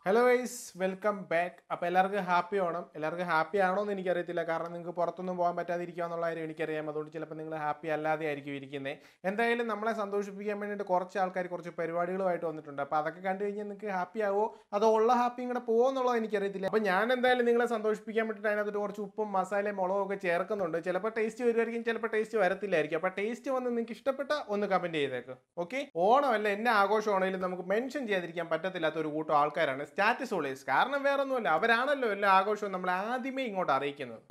Hello guys welcome back അപ്പോൾ എല്ലാവർക്കും happy Onam എല്ലാവർക്കും ഹാപ്പി ആണോ എന്ന് എനിക്കറിയത്തില്ല കാരണം നിങ്ങൾക്ക് പുറത്തൊന്നും പോകാൻ പറ്റാതിരിക്കുക എന്നുള്ള കാര്യം എനിക്കറിയാം അതുകൊണ്ട് ചിലപ്പോൾ നിങ്ങൾ ഹാപ്പി അല്ലാതെ ആയിരിക്കും ഇരിക്കുന്നത് എന്തായാലും നമ്മളെ സന്തോഷിപ്പിക്കാൻ വേണ്ടിയിട്ട് കുറച്ച് ആൾക്കാർ കുറച്ച് പരിപാടികളുമായിട്ട് വന്നിട്ടുണ്ട് അപ്പോൾ അതൊക്കെ കണ്ടു കഴിഞ്ഞാൽ നിങ്ങൾക്ക് ഹാപ്പി ആവോ അതോ ഉള്ള ഹാപ്പിയും കൂടെ പോകുമോ എന്നുള്ളത് എനിക്കറിയത്തില്ല അപ്പോൾ ഞാൻ എന്തായാലും നിങ്ങളെ സന്തോഷിപ്പിക്കാൻ വേണ്ടിയിട്ട് അതിനകത്ത് കുറച്ച് ഉപ്പും മസാലയും മുളകും ഒക്കെ ചേർക്കുന്നുണ്ട് ചിലപ്പോൾ ടേസ്റ്റ് വരുമായിരിക്കും ചിലപ്പോൾ ടേസ്റ്റ് വരത്തില്ലായിരിക്കും അപ്പോൾ ടേസ്റ്റ് വന്ന് നിങ്ങൾക്ക് ഇഷ്ടപ്പെട്ട ഒന്ന് കമൻറ്റ് ചെയ്തേക്ക് ഓക്കെ ഓണമല്ല എന്നെ ആഘോഷമാണെങ്കിലും നമുക്ക് മെൻഷൻ ചെയ്യാതിരിക്കാൻ പറ്റത്തില്ലാത്ത ഒരു കൂട്ടം ആൾക്കാരാണ് സ്റ്റാറ്റസ് ഹോളേഴ്സ് കാരണം വേറെ ഒന്നുമല്ല അവരാണല്ലോ എല്ലാ ആഘോഷവും നമ്മൾ ആദ്യമേ ഇങ്ങോട്ട് അറിയിക്കുന്നത്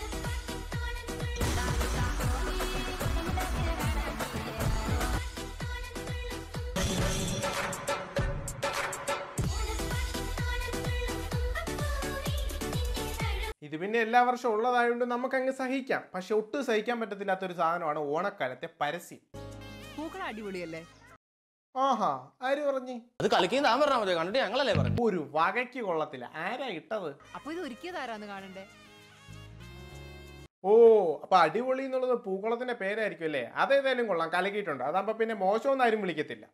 ഇത് പിന്നെ എല്ലാ വർഷവും ഉള്ളതായതുകൊണ്ട് നമുക്കങ്ങ് സഹിക്കാം പക്ഷെ ഒട്ടും സഹിക്കാൻ പറ്റത്തില്ലാത്ത ഒരു സാധനമാണ് ഓണക്കാലത്തെ പരസ്യം പൂക്കളം അടിപൊളിയല്ലേ ആഹാ ആര് പറഞ്ഞു അത് കളിക്കുന്ന താൻ പറഞ്ഞാൽ മതി കണ്ടിട്ട് ഞങ്ങളല്ലേ പറഞ്ഞു ഒരു വകയ്ക്ക് കൊള്ളത്തില്ല ആരാ ഇട്ടത് അപ്പൊ ഇത് ഒരുക്കിയതാരാന്ന് കാണണ്ടേ ഓ അപ്പൊ അടിപൊളി എന്നുള്ളത് പൂക്കുളത്തിന്റെ പേരായിരിക്കും അല്ലേ അതേതായാലും കൊള്ളാം കലക്കിയിട്ടുണ്ട് അതാകുമ്പോ പിന്നെ മോശമൊന്നും ആരും വിളിക്കത്തില്ല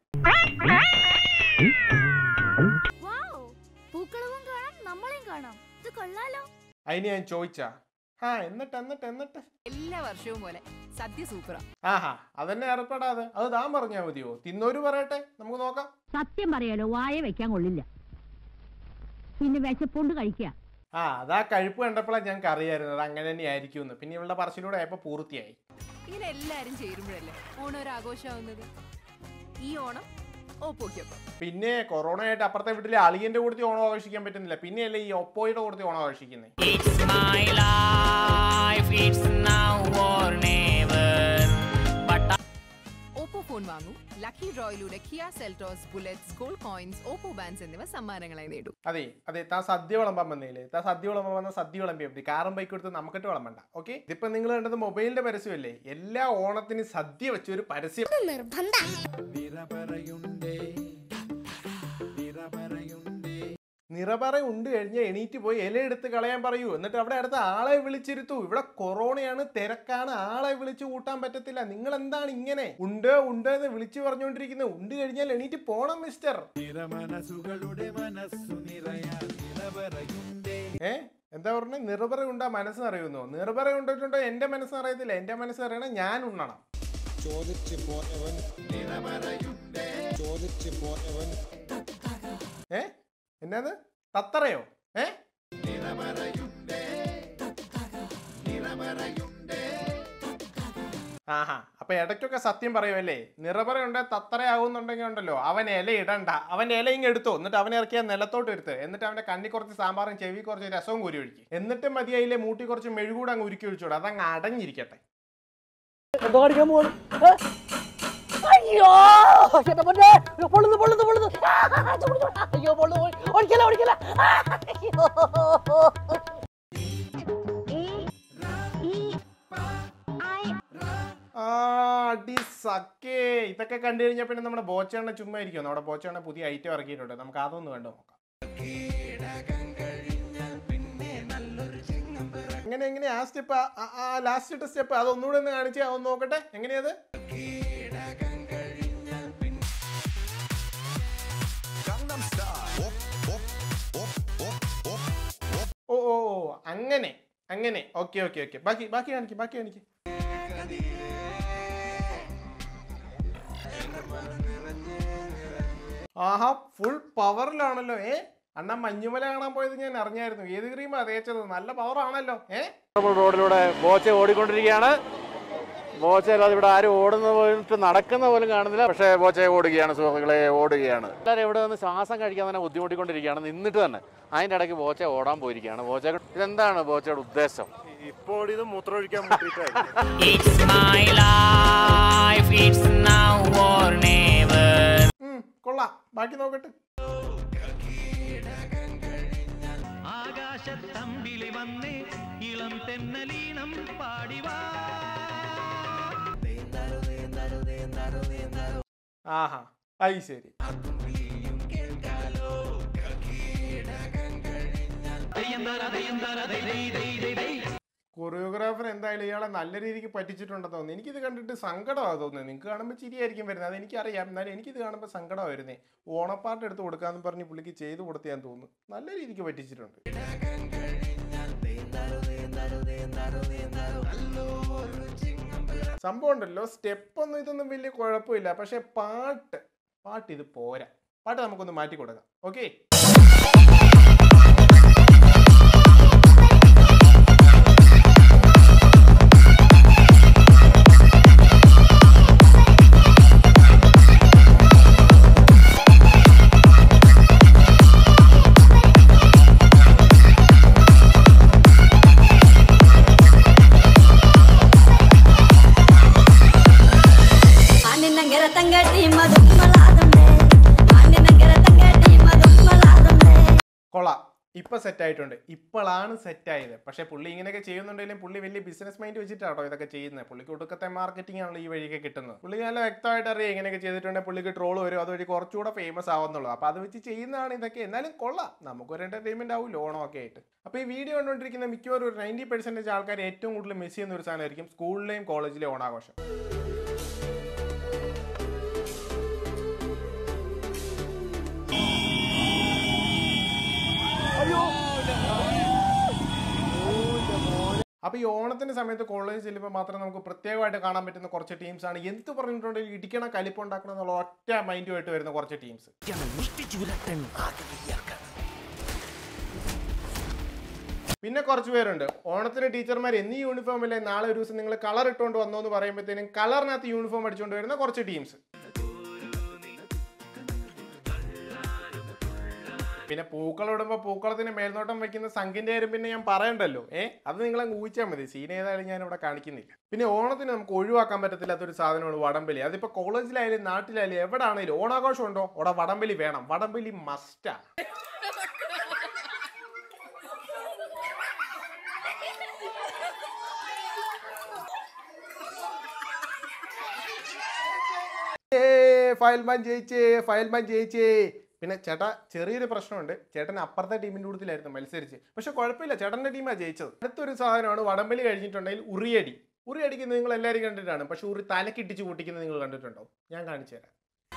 വൗ! പൂക്കളവും കാണാം നമ്മളെയും കാണാം ഇത് കൊള്ളാലോ അതിന് ഞാൻ ചോദിച്ചാ ആ എന്നിട്ട് എന്നിട്ട് എന്നിട്ട് എല്ലാ വർഷവും പോലെ സദ്യ സൂപ്പറാ ആഹാ അതന്നെ ഏർപ്പെടാതെ അത് താൻ പറഞ്ഞാ മതിയോ തിന്നോര് പറയട്ടെ നമുക്ക് നോക്കാം സത്യം പറയാലോ വായ വെക്കാൻ കൊള്ളില്ല പിന്നെ വിശപ്പുണ്ട് കഴിക്കുക ആ അതാ കഴിപ്പ് കണ്ടപ്പോഴാണ് ഞങ്ങൾക്ക് അറിയായിരുന്നു അത് അങ്ങനെ തന്നെ ആയിരിക്കും എന്ന് പിന്നെ ഇവളുടെ പറച്ചിലൂടെ ആയപ്പോ പൂർത്തിയായി ഇങ്ങനെ എല്ലാരും ചേരുമ്പോഴല്ലേ ഓണം ഒരു ആഘോഷമാവുന്നത് ഈ ഓണം ഓപ്പോക്കൊപ്പം പിന്നെ കൊറോണ ആയിട്ട് അപ്പുറത്തെ വീട്ടിലെ അളിയന്റെ കൂടത്തി ഓണം ആഘോഷിക്കാൻ പറ്റുന്നില്ല പിന്നെയല്ലേ ഈ ഒപ്പോയുടെ കൂടത്തി ഓണം ആഘോഷിക്കുന്നത് It's my life, it's now or never. But Oppo phone വാങ്ങൂ ലക്കി ഡ്രോയിലൂടെ Kia Seltos bullets gold coins Oppo bands എന്നിവ സമ്മാനങ്ങളായി നേടൂ അതെ അതെ താൻ സദ്യ വിളമ്പാൻ വന്നേലേ താൻ സദ്യ വിളമ്പാൻ വന്ന സദ്യ വിളമ്പിയാൽ മതി കാറും ബൈക്ക് എടുത്ത് നമുക്കിട്ട് വിളമ്പണ്ട ഓക്കെ ഇതിപ്പോ നിങ്ങൾ കണ്ടത് മൊബൈലിന്റെ പരസ്യമല്ലേ എല്ലാ ഓണത്തിന് സദ്യ വെച്ച ഒരു പരസ്യം നിർബന്ധ നിറപറ ഉണ്ട് കഴിഞ്ഞാൽ എണീറ്റ് പോയി ഇല എടുത്ത് കളയാൻ പറയൂ എന്നിട്ട് അവിടെ അടുത്ത ആളെ വിളിച്ചിരുത്തു ഇവിടെ കൊറോണയാണ് തിരക്കാണ് ആളെ വിളിച്ചു കൂട്ടാൻ പറ്റത്തില്ല നിങ്ങൾ എന്താണ് ഇങ്ങനെ ഉണ്ട് ഉണ്ട് എന്ന് വിളിച്ചു പറഞ്ഞുകൊണ്ടിരിക്കുന്നത് ഉണ്ട് കഴിഞ്ഞാൽ എണീറ്റ് പോണം മിസ്റ്റർ നിറമനസുകളുടെ മനസ്സു നിറയാൻ നിറവറയുണ്ടേ ഏ എന്താ പറഞ്ഞ നിറപറ ഉണ്ടാ മനസ്സ് അറിയുന്നു നിറപറ ഉണ്ടിട്ടുണ്ടോ എന്റെ മനസ്സ് അറിയത്തില്ല എന്റെ മനസ്സ് അറിയണം ഞാൻ ഉണ്ണണം ചോദിച്ചു പോയവൻ നിറവറയുണ്ടേ ചോദിച്ചു പോയവൻ ഏ എന്നാത് തത്തറയോ ഏ ആഹാ അപ്പൊ ഇടയ്ക്കൊക്കെ സത്യം പറയുമല്ലേ നിറപറയുണ്ട് തത്തറയാകുന്നുണ്ടെങ്കിൽ ഉണ്ടല്ലോ അവൻ ഇല ഇടണ്ട അവൻ ഇല ഇങ്ങ് എടുത്തോ എന്നിട്ട് അവനെ ഇറക്കിയ നിലത്തോട്ട് എടുത്ത് എന്നിട്ട് അവന്റെ കണ്ണി കുറച്ച് സാമ്പാറും ചെവി കുറച്ച് രസവും കൂരി ഒഴിക്കും എന്നിട്ട് മതിയായില്ലേ മൂട്ടി കുറച്ച് മെഴുകൂടെ അങ്ങ് ഉരുക്കി ഒഴിച്ചോട് അതങ്ങ് അടഞ്ഞിരിക്കട്ടെ അയ്യോ എന്റെ പൊന്നെ പൊള്ളുന്നു പൊള്ളുന്നു പൊള്ളുന്നു അയ്യോ പൊള്ളുന്നു ഓടിക്കല ഓടിക്കല അയ്യോ ആ അടി സക്കേ ഇതൊക്കെ കണ്ടു കഴിഞ്ഞാൽ പിന്നെ നമ്മുടെ ബോച്ചണ്ണ ചുമ്മാ ഇരിക്കും നമ്മുടെ ബോച്ചണ്ണ പുതിയ ഐറ്റം ഇറക്കിയിട്ടുണ്ട് നമുക്ക് അതൊന്ന് കണ്ടു നോക്കാം എങ്ങനെ എങ്ങനെ ആ സ്റ്റെപ്പ് ആ ലാസ്റ്റ് സ്റ്റെപ്പ് അതൊന്നുകൂടെ ഒന്ന് കാണിച്ച് അതൊന്ന് നോക്കട്ടെ എങ്ങനെയത് ഓ ഓ ഓ അങ്ങനെ അങ്ങനെ ഓക്കെ ഓക്കെ ഓക്കെ ബാക്കി ബാക്കി കാണിക്ക് ബാക്കി കാണിക്ക് ആഹാ ഫുൾ പവറിലാണല്ലോ ഏ അണ്ണ മഞ്ഞുമല കാണാൻ പോയത് ഞാൻ അറിഞ്ഞായിരുന്നു ഏത് ക്രീമാ തേച്ചത് നല്ല പവർ ആണല്ലോ ഏ നമ്മൾ റോഡിലൂടെ ബോച്ച ഓടിക്കൊണ്ടിരിക്കുകയാണ് ബോച്ച അല്ലാതെ ഇവിടെ ആരും ഓടുന്ന പോയിട്ട് നടക്കുന്ന പോലും കാണുന്നില്ല പക്ഷേ ബോച്ച ഓടുകയാണ് സുഹൃത്തുക്കളെ ഓടുകയാണ് എല്ലാവരും ഇവിടെ നിന്ന് ശ്വാസം കഴിക്കാൻ തന്നെ ബുദ്ധിമുട്ടിക്കൊണ്ടിരിക്കുകയാണ് നിന്നിട്ട് തന്നെ അതിൻ്റെ ഇടയ്ക്ക് ബോച്ച ഓടാൻ പോയിരിക്കുകയാണ് ബോച്ച ഇതെന്താണ് ബോച്ചയുടെ ഉദ്ദേശം ഇപ്പോൾ ഇത് മൂത്രമൊഴിക്കാൻ മുട്ടിട്ടായി it's my life, it's now or never. ഉം, കൊള്ളാം ബാക്കി നോക്കട്ടെ ആകാശത്തമ്പിളി വന്നേ ഇളം തെന്നലീണം പാടിവാ ആഹാ അത് ശരി കൊറിയോഗ്രാഫർ എന്തായാലും ഇയാളെ നല്ല രീതിക്ക് പറ്റിച്ചിട്ടുണ്ടെന്ന് തോന്നുന്നു എനിക്കിത് കണ്ടിട്ട് സങ്കടമാണ് തോന്നുന്നത് നിങ്ങൾക്ക് കാണുമ്പോൾ ചിരിയായിരിക്കും വരുന്നത് അത് എനിക്കറിയാം എന്നാലും എനിക്കിത് കാണുമ്പോൾ സങ്കടമാണ് വരുന്നത് ഓണപ്പാട്ട് എടുത്ത് കൊടുക്കാമെന്ന് പറഞ്ഞ് പുള്ളിക്ക് ചെയ്ത് കൊടുത്താന്ന് തോന്നുന്നു നല്ല രീതിക്ക് പറ്റിച്ചിട്ടുണ്ട് സംഭവം ഉണ്ടല്ലോ സ്റ്റെപ്പ് ഒന്നും ഇതൊന്നും വലിയ കുഴപ്പമില്ല പക്ഷെ പാട്ട് പാട്ട് ഇത് പോരാ പാട്ട് നമുക്കൊന്ന് മാറ്റി കൊടുക്കാം ഓക്കെ ആണ്ടിനങ്കര തങ്കട്ടി മതുമ്മലാദണ്ടേ ആണ്ടിനങ്കര തങ്കട്ടി മതുമ്മലാദണ്ടേ കൊള്ളാം ഇപ്പൊ സെറ്റ് ആയിട്ടുണ്ട് ഇപ്പോഴാണ് സെറ്റ് ആയത് പക്ഷെ പുള്ളി ഇങ്ങനെയൊക്കെ ചെയ്യുന്നുണ്ടെങ്കിലും പുള്ളി വലിയ ബിസിനസ് മൈൻഡ് വെച്ചിട്ടാട്ടോ ഇതൊക്കെ ചെയ്യുന്നത് പുള്ളിക്ക് ഒടുക്കത്തെ മാർക്കറ്റിംഗ് ആണല്ലോ ഈ വഴിയൊക്കെ കിട്ടുന്നത് പുള്ളി നല്ല വ്യക്തമായിട്ട് അറിയാം ഇങ്ങനെയൊക്കെ ചെയ്തിട്ടുണ്ടെങ്കിൽ പുള്ളിക്ക് ട്രോൾ വരും അതുവഴി കുറച്ചുകൂടെ ഫേമസ് ആവുന്നുള്ളൂ അപ്പൊ അത് വെച്ച് ചെയ്യുന്നതാണ് ഇതൊക്കെ എന്നാലും കൊള്ളാം നമുക്കൊരു എന്റർടൈൻമെന്റ് ആവും ലോണമൊക്കെ ആയിട്ട് അപ്പൊ ഈ വീഡിയോ കണ്ടുകൊണ്ടിരിക്കുന്ന മിക്കവാറും ഒരു നയൻറ്റി പെർസെന്റേജ് ആൾക്കാർ ഏറ്റവും കൂടുതൽ മിസ് ചെയ്യുന്ന ഒരു സാധനമായിരിക്കും സ്കൂളിലെയും കോളേജിലെയും ഓണാഘോഷം അപ്പൊ ഈ ഓണത്തിന്റെ സമയത്ത് കോളേജ് ചെല്ലുമ്പോൾ മാത്രം നമുക്ക് പ്രത്യേകമായിട്ട് കാണാൻ പറ്റുന്ന കുറച്ച് ടീംസ് ആണ് എന്ത് പറഞ്ഞിട്ടുണ്ടെങ്കിൽ ഇടിക്കണ കലിപ്പുണ്ടാക്കണം എന്നുള്ള ഒറ്റ മൈൻഡുമായിട്ട് വരുന്ന കുറച്ച് ടീംസ് പിന്നെ കുറച്ച് പേരുണ്ട് ഓണത്തിന് ടീച്ചർമാർ എന്നീ യൂണിഫോമില്ലേ നാളെ ഒരു ദിവസം നിങ്ങൾ കളർ ഇട്ടുകൊണ്ട് വന്നോ എന്ന് പറയുമ്പോഴത്തേനും കളറിനകത്ത് യൂണിഫോം അടിച്ചുകൊണ്ട് വരുന്ന കുറച്ച് ടീംസ് പിന്നെ പൂക്കൾ ഇടുമ്പോൾ പൂക്കളത്തിന് മേൽനോട്ടം വെക്കുന്ന സംഘിന്റെ കാര്യം പിന്നെ ഞാൻ പറയണ്ടല്ലോ ഏ അത് നിങ്ങൾ അങ്ങ് ഊഹിച്ചാൽ മതി സീൻ ഏതായാലും ഞാൻ ഇവിടെ കാണിക്കുന്നില്ല പിന്നെ ഓണത്തിന് നമുക്ക് ഒഴിവാക്കാൻ പറ്റത്തില്ലാത്തൊരു സാധനമാണ് വടംവലി അതിപ്പോൾ കോളേജിലായാലും നാട്ടിലായാലും എവിടെ ആണെങ്കിലും ഓണാഘോഷം ഉണ്ടോ അവിടെ വടംവലി വേണം വടംവലി മസ്റ്റാ ഫയൽമാൻ ജയിച്ചേ ഫയൽമാൻ ജയിച്ചേ പിന്നെ ചേട്ടാ ചെറിയൊരു പ്രശ്നമുണ്ട് ചേട്ടൻ അപ്പുറത്തെ ടീമിന്റെ കൂട്ടത്തിലായിരുന്നു മത്സരിച്ച് പക്ഷെ കുഴപ്പമില്ല ചേട്ടന്റെ ടീമാണ് ജയിച്ചത് അടുത്തൊരു സാധനമാണ് വടംവലി കഴിഞ്ഞിട്ടുണ്ടെങ്കിൽ ഉറിയടി ഉറി അടിക്കുന്നത് നിങ്ങൾ എല്ലാവരും കണ്ടിട്ടാണ് പക്ഷെ ഉറി തലക്കിട്ടിച്ച് പൊട്ടിക്കുന്നത് നിങ്ങൾ കണ്ടിട്ടുണ്ടോ ഞാൻ കാണിച്ചു തരാം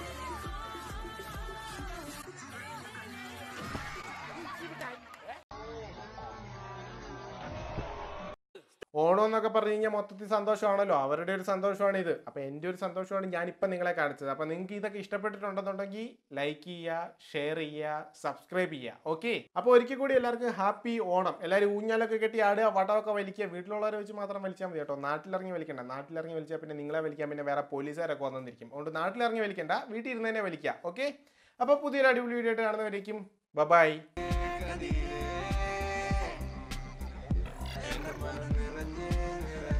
ഓണം എന്നൊക്കെ പറഞ്ഞു കഴിഞ്ഞാൽ മൊത്തത്തിൽ സന്തോഷമാണല്ലോ അവരുടെ ഒരു സന്തോഷമാണ് ഇത് അപ്പൊ എൻ്റെ ഒരു സന്തോഷമാണ് ഞാൻ ഇപ്പം നിങ്ങളെ കാണിച്ചത് അപ്പൊ നിങ്ങൾക്ക് ഇതൊക്കെ ഇഷ്ടപ്പെട്ടിട്ടുണ്ടെന്നുണ്ടെങ്കിൽ ലൈക്ക് ചെയ്യുക ഷെയർ ചെയ്യുക സബ്സ്ക്രൈബ് ചെയ്യുക ഓക്കെ അപ്പോൾ ഒരിക്കൽ കൂടി എല്ലാവർക്കും ഹാപ്പി ഓണം എല്ലാവരും ഊഞ്ഞാലൊക്കെ കെട്ടി ആടുക വടമൊക്കെ വലിക്കുക വീട്ടിലുള്ളവരെ വെച്ച് മാത്രം വലിച്ചാൽ മതി കേട്ടോ നാട്ടിലിറങ്ങി വലിക്കണ്ട നാട്ടിലിറങ്ങി വലിച്ചാൽ പിന്നെ നിങ്ങളെ വലിക്കാൻ പിന്നെ വേറെ പോലീസുകാരൊക്കെ വന്നിരിക്കും അതുകൊണ്ട് നാട്ടിലിറങ്ങി വലിക്കണ്ട വീട്ടിൽ ഇരുന്ന് തന്നെ വലിക്കുക ഓക്കെ അപ്പോൾ പുതിയൊരു അടിപൊളി വീഡിയോ ആയിട്ട് കാണുന്നവരേക്കും ബൈ നിറഞ്ഞ്